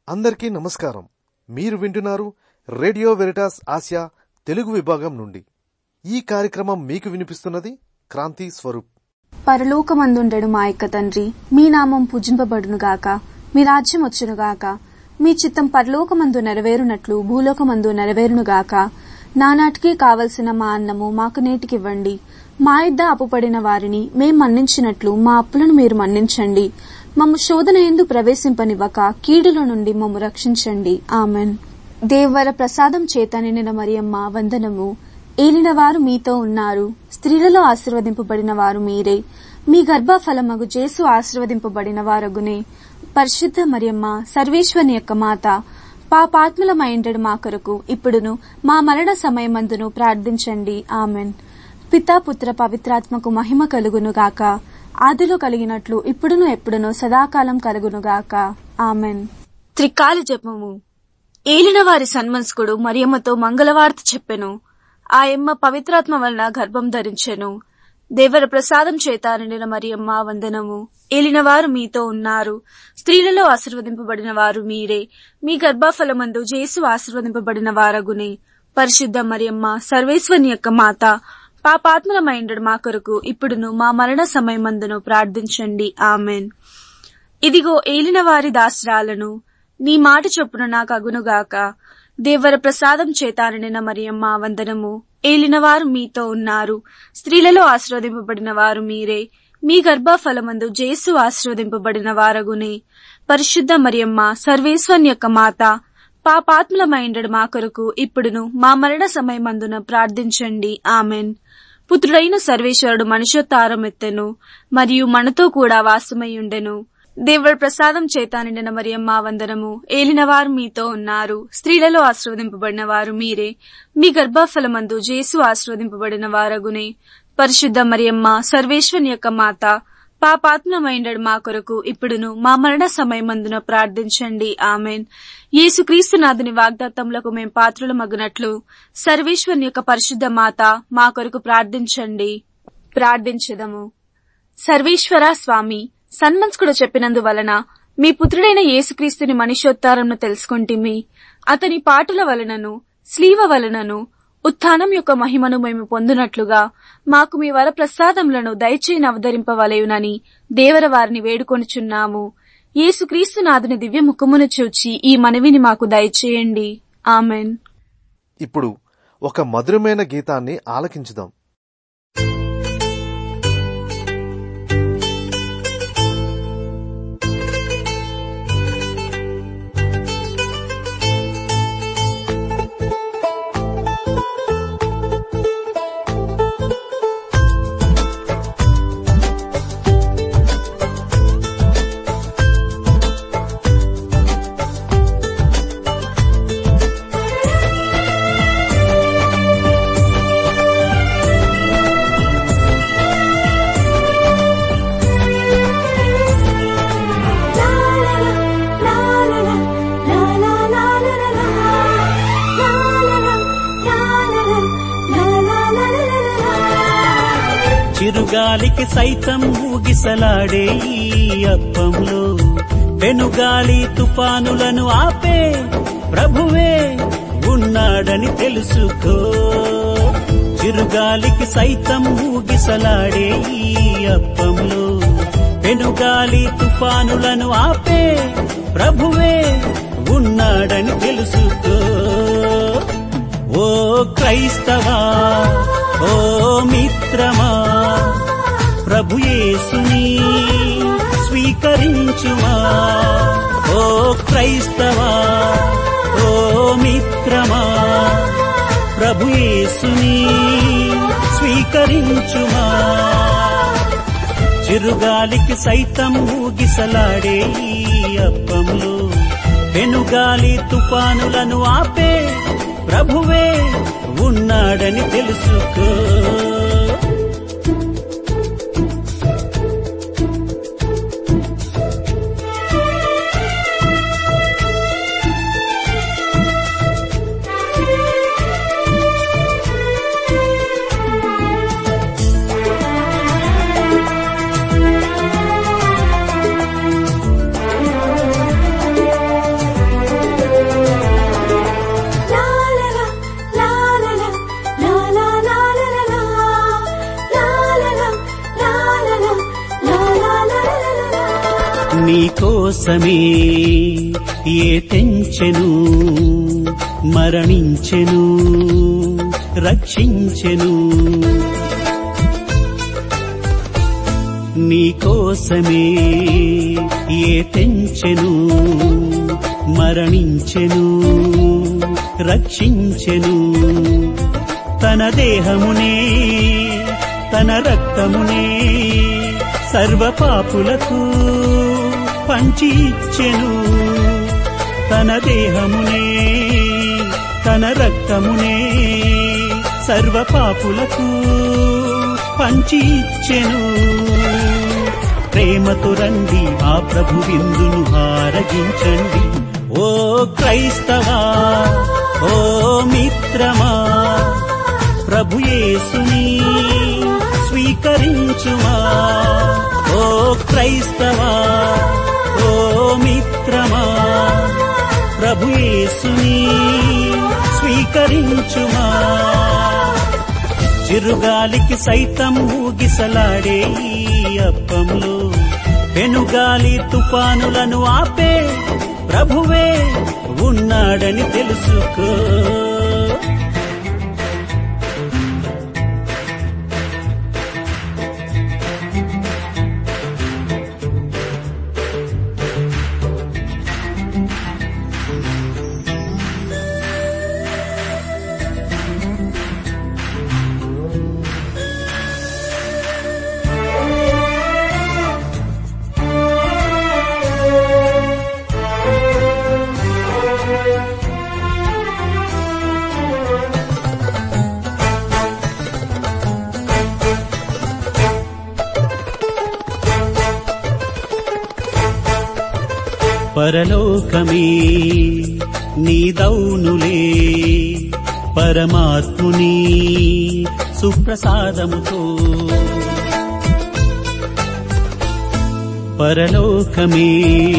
అందరికీ నమస్కారం మీరు వింటున్నారు రేడియో వెరిటాస్ ఆసియా తెలుగు విభాగం నుండి ఈ కార్యక్రమం మీకు వినిపిస్తున్నది క్రాంతి స్వరూప్ పరలోకమందుండెడు మా యొక్క తండ్రి మీ నామం పూజింపబడునుగాక మీ రాజ్యం వచ్చునుగాక మీ చిత్తం పరలోకమందు నెరవేరునట్లు భూలోకమందు నెరవేరునుగాక నానాటికి కావలసిన మా అన్నము మాకు నేటికివ్వండి మా ఇద్ద అప్పుపడిన వారిని మేం మన్నించినట్లు మా అప్పులను మీరు మన్నించండి మమ్ము శోధన ఎందు ప్రవేశింపనివ్వక కీడుల నుండి మమ్ము రక్షించండి ఆమెన్ దేవర ప్రసాదం చేత నిండిన మరియమ్మ వందనము ఏలిన వారు మీతో ఉన్నారు స్త్రీలలో ఆశీర్వదింపబడిన వారు మీరే మీ గర్భఫలమగు జేసు ఆశీర్వదింపబడిన వారగునే పరిశుద్ధ మరియమ్మ సర్వేశ్వని యొక్క మాత పాపాత్ములమైండడు మా కొరకు ఇప్పుడును మా మరణ సమయమందును ప్రార్థించండి ఆమెన్ పితా పుత్ర పవిత్రాత్మకు మహిమ కలుగును గాక ఆదిలో కలిగినట్లు ఇప్పుడును ఎప్పుడును సదాకాలం కలుగునుగాక ఆమెన్ త్రికాల జపము ఏలిన వారి సన్మన్స్కుడు మరియమ్మతో మంగళవార్త చెప్పెను ఆయమ్మ పవిత్రాత్మ వలన గర్భం ధరించెను దేవర ప్రసాదం చేత నిండిన మరియమ్మ వందనము ఏలినవారు మీతో ఉన్నారు స్త్రీలలో ఆశీర్వదింపబడిన వారు మీరే మీ గర్భఫలమందు జేసు ఆశీర్వదింపబడిన వారగునే పరిశుద్ధ మరియమ్మ సర్వేశ్వని యొక్క మాత పాపాత్మలమైండడు మా కొరకు ఇప్పుడును మా మరణ సమయమందును ప్రార్థించండి ఆమెన్ ఇదిగో ఏలిన వారి దాసరాలను నీ మాట చొప్పున నాకు అగునుగాక దేవర ప్రసాదం చేతాననిన మరియమ్మ వందనము ఏలినవారు మీతో ఉన్నారు స్త్రీలలో ఆశీర్వదింపబడిన వారు మీరే మీ గర్భఫలమందు జేసు ఆశీర్వదింపబడిన వారగునే పరిశుద్ధ మరియమ్మ సర్వేశ్వన్ యొక్క మాత పాపాత్ములమైండడు మా కొరకు ఇప్పుడును మా మరణ సమయమందున ప్రార్థించండి ఆమెన్ పుత్రుడైన సర్వేశ్వరుడు మనుషోత్తారం ఎత్తెను మరియు మనతో కూడా వాసమై ఉండెను దేవుడి ప్రసాదం చేత నిండిన మరియమ్మ వందనము ఏలినవారు మీతో ఉన్నారు స్త్రీలలో ఆశీర్వదింపబడిన వారు మీరే మీ గర్భఫలమందు జేసు ఆశీర్వదింపబడిన వారగునే పరిశుద్ధ మరియమ్మ సర్వేశ్వని యొక్క మాత పాపాత్మమైండడు మా కొరకు ఇప్పుడును మా మరణ సమయమందున ప్రార్థించండి ఆమెన్ యేసుక్రీస్తునాథుని వాగ్దాత్తములకు మేం పాత్రుల మగునట్లు సర్వేశ్వరుని యొక్క పరిశుద్ధ మాత మా కొరకు ప్రార్థించండి ప్రార్థించదము సర్వేశ్వర స్వామి సన్మంస్కుడు చెప్పినందువలన మీ పుత్రుడైన యేసుక్రీస్తుని మనుష్యోత్తారంను తెలుసుకుంటిమి అతని పాటుల వలనను స్లీవ వలనను ఉత్థానం యొక్క మహిమను మేము పొందునట్లుగా మాకు మీ వర ప్రసాదములను దయచేయని అవతరింపవలయునని దేవర వారిని వేడుకొనుచున్నాము యేసుక్రీస్తు నాథుని దివ్య ముఖమును చూచి ఈ మనవిని మాకు దయచేయండి ఆమెన్ ఇప్పుడు ఒక మధురమైన గీతాన్ని ఆలకించుదాం చిరుగాలికి సైతం ఊగిసలాడే ఈ అప్పంలో పెనుగాలి తుఫానులను ఆపే ప్రభువే ఉన్నాడని తెలుసుకో చిరుగాలికి సైతం ఊగిసలాడే ఈ అప్పంలో పెనుగాలి తుఫానులను ఆపే ప్రభువే ఉన్నాడని తెలుసుకో ఓ క్రైస్తవా ఓ మిత్రమా ప్రభుయేసుని స్వీకరించుమా ఓ క్రైస్తవా ఓ మిత్రమా ప్రభుయేసుని స్వీకరించుమా చిరుగాలికి సైతం ఊగిసలాడే ఈ అప్పంలో పెనుగాలి తుఫానులను ఆపే ప్రభువే ఉన్నాడని తెలుసుకో కోసమే ఏ తెంచెను మరణించెను రక్షించెను నీ కోసమే ఏ తెంచెను మరణించెను రక్షించెను తన దేహమునే తన రక్తమునే సర్వ పాపులకు పంచి ఇచ్చెను తన దేహమునే తన రక్తమునే సర్వ పాపులకు పంచి ఇచ్చెను ప్రేమతో రండి ఆ ప్రభు విందును హారగించండి ఓ క్రైస్తవా ఓ మిత్రమా ప్రభు యేసుని స్వీకరించుమా ఓ క్రైస్తవా ఓ మిత్రమా ప్రభు యేసుని స్వీకరించుమా చిరుగాలికి సైతం ఊగిసలాడే ఈ అప్పంలో పెనుగాలి తుఫానులను ఆపే ప్రభువే ఉన్నాడని తెలుసుకో పరలోకమే నీదౌనులే పరమాత్ముని సుప్రసాదముతో పరలోకమే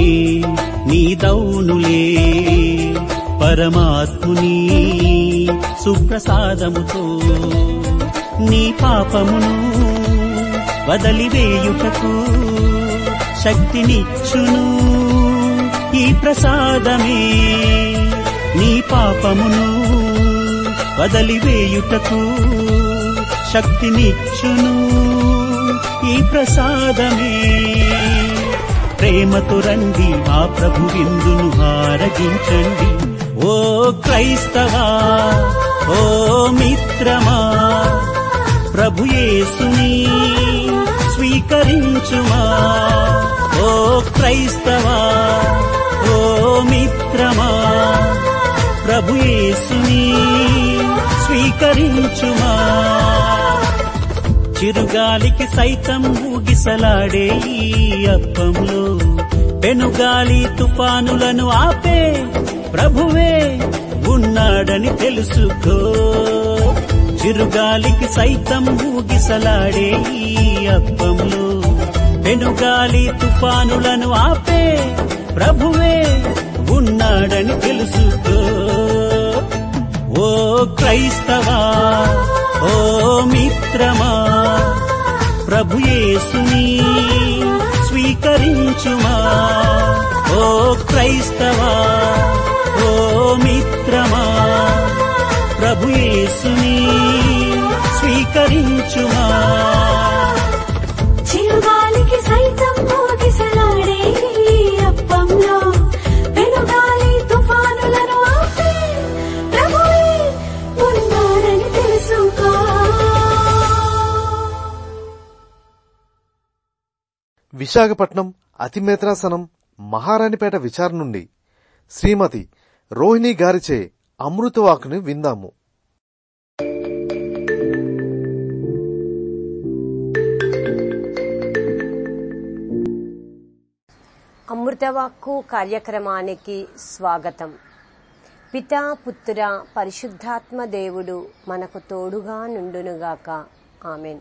నీదౌనులే పరమాత్ముని సుప్రసాదముతో నీ పాపమును వదలివేయుటకు శక్తినిచ్చును ఈ ప్రసాదమే నీ పాపమును వదలివేయుటకు శక్తినిచ్చును ఈ ప్రసాదమే ప్రేమతో రండి ఆ ప్రభు విందును హారగించండి ఓ క్రైస్తవా ఓ మిత్రమా ప్రభు యేసుని స్వీకరించుమా ఓ క్రైస్తవా ఓ మిత్రమా ప్రభు యేసుని స్వీకరించుమా చిరుగాలికి సైతం ఊగిసలాడే ఈ అప్పంలో పెనుగాలి తుఫానులను ఆపే ప్రభువే ఉన్నాడని తెలుసుకో చిరుగాలికి సైతం ఊగిసలాడే ఈ అప్పంలో పెనుగాలి తుఫానులను ఆపే ప్రభువే ఉన్నాడని తెలుసుకో ఓ క్రైస్తవా ఓ మిత్రమా ప్రభు యేసుని స్వీకరించుమా ఓ క్రైస్తవా ఓ మిత్రమా ప్రభు యేసుని స్వీకరించుమా చిరుగాలికి సైతం ఊగిసలాడే ఈ అప్పంలో పెనుగాలి తుఫానులను ఆపే ప్రభువే ఉన్నాడని తెలుసుకో విశాఖపట్నం అతిమేత్రాసనం మహారాణిపేట విచారణ నుండి శ్రీమతి రోహిణి గారిచే అమృతవాకుని విందాము అమృతవాక్కు కార్యక్రమానికి స్వాగతం పితా పుత్ర పరిశుద్ధాత్మ దేవుడు మనకు తోడుగా నుండునుగాక ఆమెన్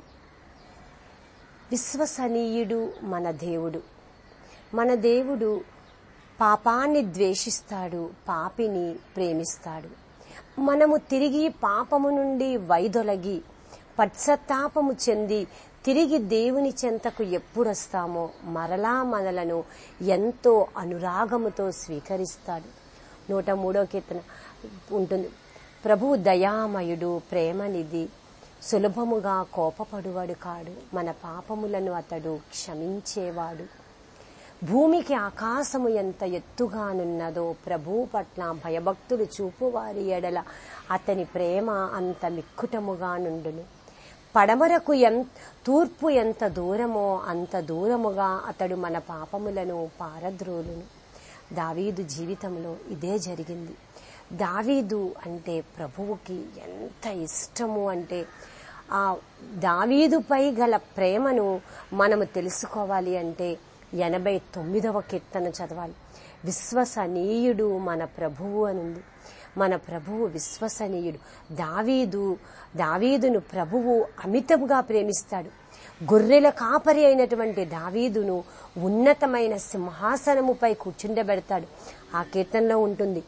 విశ్వసనీయుడు మన దేవుడు మన దేవుడు పాపాన్ని ద్వేషిస్తాడు పాపిని ప్రేమిస్తాడు మనము తిరిగి పాపము నుండి వైదొలగి పశ్చాత్తాపము చెంది తిరిగి దేవుని చెంతకు ఎప్పుడు వస్తామో మరలా మనలను ఎంతో అనురాగముతో స్వీకరిస్తాడు నూట మూడో కీర్తన ఉంటుంది ప్రభువు దయామయుడు ప్రేమనిధి సులభముగా కోపపడువాడు కాడు మన పాపములను అతడు క్షమించేవాడు భూమికి ఆకాశము ఎంత ఎత్తుగానున్నదో ప్రభు పట్ల భయభక్తులు చూపువారి ఎడల అతని ప్రేమ అంత మిక్కుటముగా నుండును పడమరకు ఎం తూర్పు ఎంత దూరమో అంత దూరముగా అతడు మన పాపములను పారద్రోలును దావీదు జీవితంలో ఇదే జరిగింది దావీదు అంటే ప్రభువుకి ఎంత ఇష్టము అంటే ఆ దావీదుపై గల ప్రేమను మనము తెలుసుకోవాలి అంటే ఎనభై తొమ్మిదవ కీర్తన చదవాలి విశ్వసనీయుడు మన ప్రభువు అనుంది మన ప్రభువు విశ్వసనీయుడు దావీదు దావీదును ప్రభువు అమితంగా ప్రేమిస్తాడు గొర్రెల కాపరి అయినటువంటి దావీదును ఉన్నతమైన సింహాసనముపై కూర్చుండబెడతాడు ఆ కీర్తనలో ఉంటుంది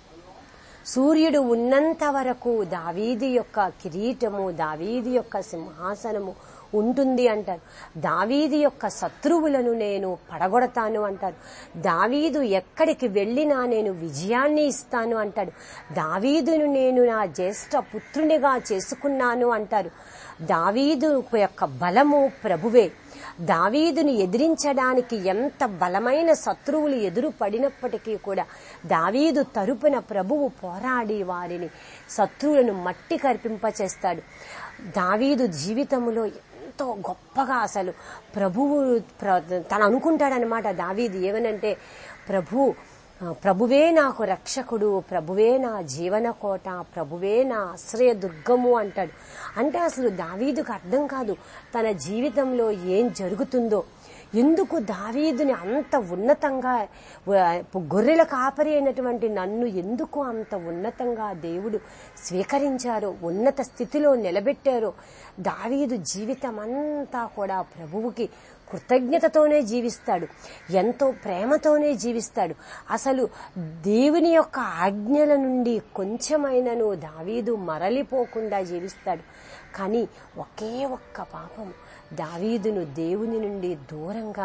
సూర్యుడు ఉన్నంత వరకు దావీది యొక్క కిరీటము దావీది యొక్క సింహాసనము ఉంటుంది అంటారు దావీది యొక్క శత్రువులను నేను పడగొడతాను అంటారు దావీదు ఎక్కడికి వెళ్ళినా నేను విజయాన్ని ఇస్తాను అంటాడు దావీదును నేను నా జ్యేష్ఠ పుత్రునిగా చేసుకున్నాను అంటారు దావీదు యొక్క బలము ప్రభువే దావీదుని ఎదిరించడానికి ఎంత బలమైన శత్రువులు ఎదురు పడినప్పటికీ కూడా దావీదు తరపున ప్రభువు పోరాడి వారిని శత్రువులను మట్టి కర్పింపచేస్తాడు దావీదు జీవితంలో ఎంతో గొప్పగా అసలు ప్రభువు ప్ర- తను అనుకుంటాడనమాట దావీదు ఏమనంటే ప్రభు ప్రభువే నాకు రక్షకుడు ప్రభువే నా జీవన కోట ప్రభువే నా ఆశ్రయ దుర్గము అంటాడు అంటే అసలు దావీదుకు అర్థం కాదు తన జీవితంలో ఏం జరుగుతుందో ఎందుకు దావీదుని అంత ఉన్నతంగా వ- గొర్రెల కాపరి అయినటువంటి నన్ను ఎందుకు అంత ఉన్నతంగా దేవుడు స్వీకరించారో ఉన్నత స్థితిలో నిలబెట్టారో దావీదు జీవితం అంతా కూడా ప్రభువుకి కృతజ్ఞతతోనే జీవిస్తాడు ఎంతో ప్రేమతోనే జీవిస్తాడు అసలు దేవుని యొక్క ఆజ్ఞల నుండి కొంచెమైనను దావీదు మరలిపోకుండా జీవిస్తాడు కానీ ఒకే ఒక్క పాపం దావీదును దేవుని నుండి దూరంగా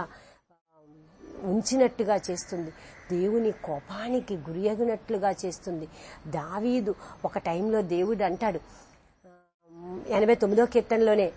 ఉంచినట్టుగా చేస్తుంది దేవుని కోపానికి గురియగినట్లుగా చేస్తుంది దావీదు ఒక టైంలో దేవుడు అంటాడు ఎనభై తొమ్మిదో కీర్తనలోనే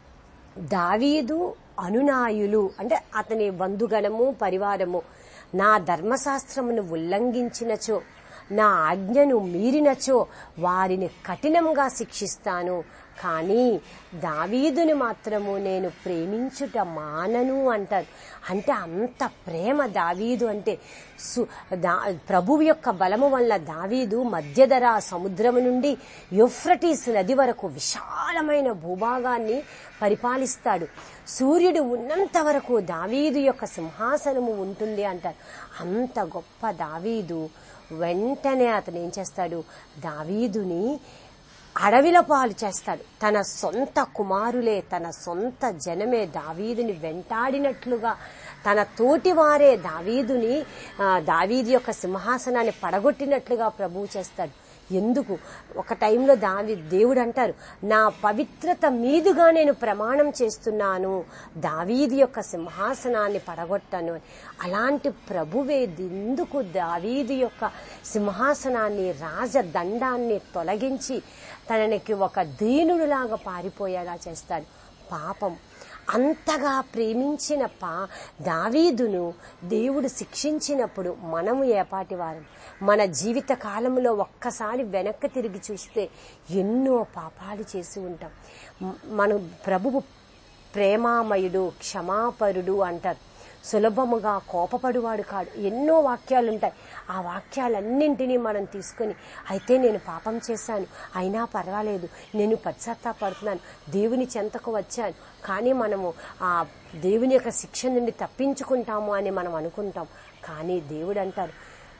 దావీదు అనునాయులు అంటే అతని బంధుగణము పరివారము నా ధర్మశాస్త్రమును ఉల్లంఘించినచో నా ఆజ్ఞను మీరినచో వారిని కఠినంగా శిక్షిస్తాను కానీ దావీదుని మాత్రము నేను ప్రేమించుట మానను అంటారు అంటే అంత ప్రేమ దావీదు అంటే సు దా ప్రభువు యొక్క బలము వల్ల దావీదు మధ్యధర సముద్రము నుండి యూఫ్రటీస్ నది వరకు విశాలమైన భూభాగాన్ని పరిపాలిస్తాడు సూర్యుడు ఉన్నంత వరకు దావీదు యొక్క సింహాసనము ఉంటుంది అంటారు అంత గొప్ప దావీదు వెంటనే అతను ఏం చేస్తాడు దావీదుని అడవిల పాలు చేస్తాడు తన సొంత కుమారులే తన సొంత జనమే దావీదుని వెంటాడినట్లుగా తన తోటి వారే దావీదుని ఆ, దావీదు యొక్క సింహాసనాన్ని పడగొట్టినట్లుగా ప్రభువు చేస్తాడు ఎందుకు ఒక టైంలో దావి దేవుడు అంటారు నా పవిత్రత మీదుగా నేను ప్రమాణం చేస్తున్నాను దావీది యొక్క సింహాసనాన్ని పడగొట్టను అని అలాంటి ప్రభువే ఎందుకు దావీది యొక్క సింహాసనాన్ని రాజదండాన్ని తొలగించి తననికి ఒక దీనుడిలాగా పారిపోయేలా చేస్తాడు పాపం అంతగా ప్రేమించిన పా దావీదును దేవుడు శిక్షించినప్పుడు మనము ఏపాటి వారం మన జీవిత కాలంలో ఒక్కసారి వెనక్కి తిరిగి చూస్తే ఎన్నో పాపాలు చేసి ఉంటాం మ- మనం ప్రభువు ప్రేమామయుడు క్షమాపరుడు అంటారు సులభముగా కోపపడువాడు కాడు ఎన్నో వాక్యాలు ఉంటాయి ఆ వాక్యాలన్నింటినీ మనం తీసుకొని అయితే నేను పాపం చేశాను అయినా పర్వాలేదు నేను పశ్చాత్తాపడుతున్నాను దేవుని చెంతకు వచ్చాను కానీ మనము ఆ దేవుని యొక్క శిక్ష నుండి తప్పించుకుంటాము అని మనం అనుకుంటాం కానీ దేవుడు అంటారు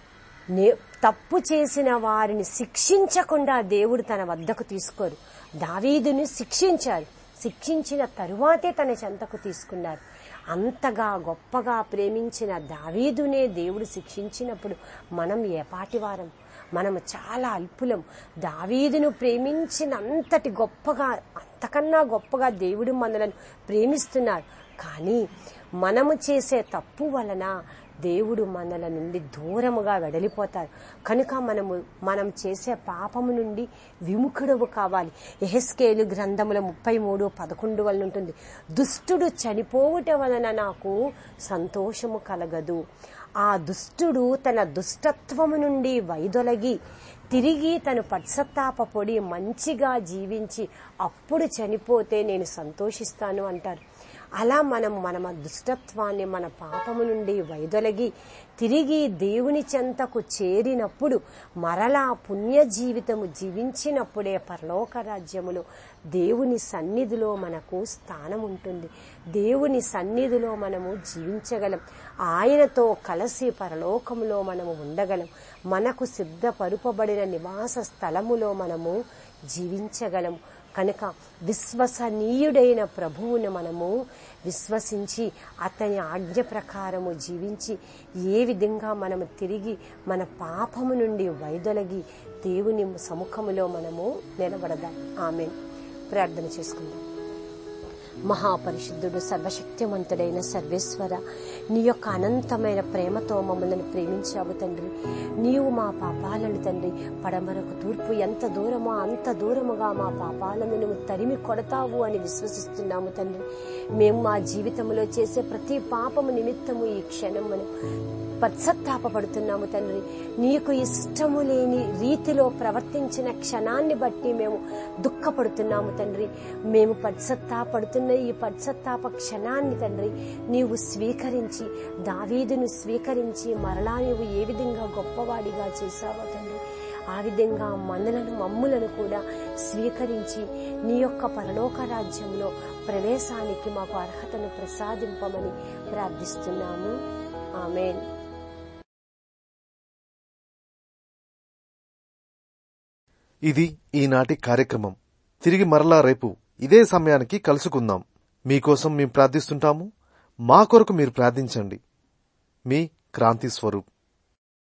నే తప్పు చేసిన వారిని శిక్షించకుండా దేవుడు తన వద్దకు తీసుకోరు దావీదుని శిక్షించారు శిక్షించిన తరువాతే తన చెంతకు తీసుకున్నారు అంతగా గొప్పగా ప్రేమించిన దావీదునే దేవుడు శిక్షించినప్పుడు మనం ఏపాటి వారం మనము చాలా అల్పులం దావీదును ప్రేమించిన అంతటి గొప్పగా అంత అంతకన్నా గొప్పగా దేవుడు మనలను ప్రేమిస్తున్నాడు కానీ మనము చేసే తప్పు వలన దేవుడు మనల నుండి దూరముగా వెడలిపోతారు కనుక మనము మనం చేసే పాపము నుండి విముఖుడవు కావాలి ఎహెస్కేలు గ్రంథముల ముప్పై మూడు పదకొండు వలన ఉంటుంది దుష్టుడు చనిపోవుట వలన నాకు సంతోషము కలగదు ఆ దుష్టుడు తన దుష్టత్వము నుండి వైదొలగి తిరిగి తను పశ్చత్తాపపొడి మంచిగా జీవించి అప్పుడు చనిపోతే నేను సంతోషిస్తాను అంటారు అలా మనం మన దుష్టత్వాన్ని మన పాపము నుండి వైదొలగి తిరిగి దేవుని చెంతకు చేరినప్పుడు మరలా పుణ్య జీవితము జీవించినప్పుడే పరలోక రాజ్యములో దేవుని సన్నిధిలో మనకు స్థానం ఉంటుంది దేవుని సన్నిధిలో మనము జీవించగలం ఆయనతో కలిసి పరలోకములో మనము ఉండగలం మనకు సిద్ధపరుపబడిన నివాస స్థలములో మనము జీవించగలం కనుక విశ్వసనీయుడైన ప్రభువును మనము విశ్వసించి అతని ఆజ్ఞ ప్రకారము జీవించి ఏ విధంగా మనము తిరిగి మన పాపము నుండి వైదొలగి దేవుని సముఖములో మనము నిలబడదాం ఆమె ప్రార్థన చేసుకుందాం మహాపరిశుద్ధుడు సర్వశక్తిమంతుడైన సర్వేశ్వర నీ యొక్క అనంతమైన ప్రేమతో మమ్మల్ని ప్రేమించావు తండ్రి నీవు మా పాపాలను తండ్రి పడమరకు తూర్పు ఎంత దూరమో అంత దూరముగా మా పాపాలను నువ్వు తరిమి కొడతావు అని విశ్వసిస్తున్నాము తండ్రి మేము మా జీవితంలో చేసే ప్రతి పాపము నిమిత్తము ఈ క్షణమును పశ్చత్తాపడుతున్నాము తండ్రి నీకు ఇష్టము లేని రీతిలో ప్రవర్తించిన క్షణాన్ని బట్టి మేము దుఃఖపడుతున్నాము తండ్రి మేము పశ్చత్తాపడుతున్న ఈ పశ్చత్తాప క్షణాన్ని తండ్రి నీవు స్వీకరించి దావీదును స్వీకరించి మరలా నీవు ఏ విధంగా గొప్పవాడిగా చేశావో తండ్రి ఆ విధంగా మనలను మమ్ములను కూడా స్వీకరించి నీ యొక్క పరలోక రాజ్యంలో ప్రవేశానికి మాకు అర్హతను ప్రసాదింపమని ప్రార్థిస్తున్నాము ఆమెన్ ఇది ఈనాటి కార్యక్రమం తిరిగి మరలా రేపు ఇదే సమయానికి కలుసుకుందాం మీకోసం మేము ప్రార్థిస్తుంటాము మా కొరకు మీరు ప్రార్థించండి మీ క్రాంతి స్వరూప్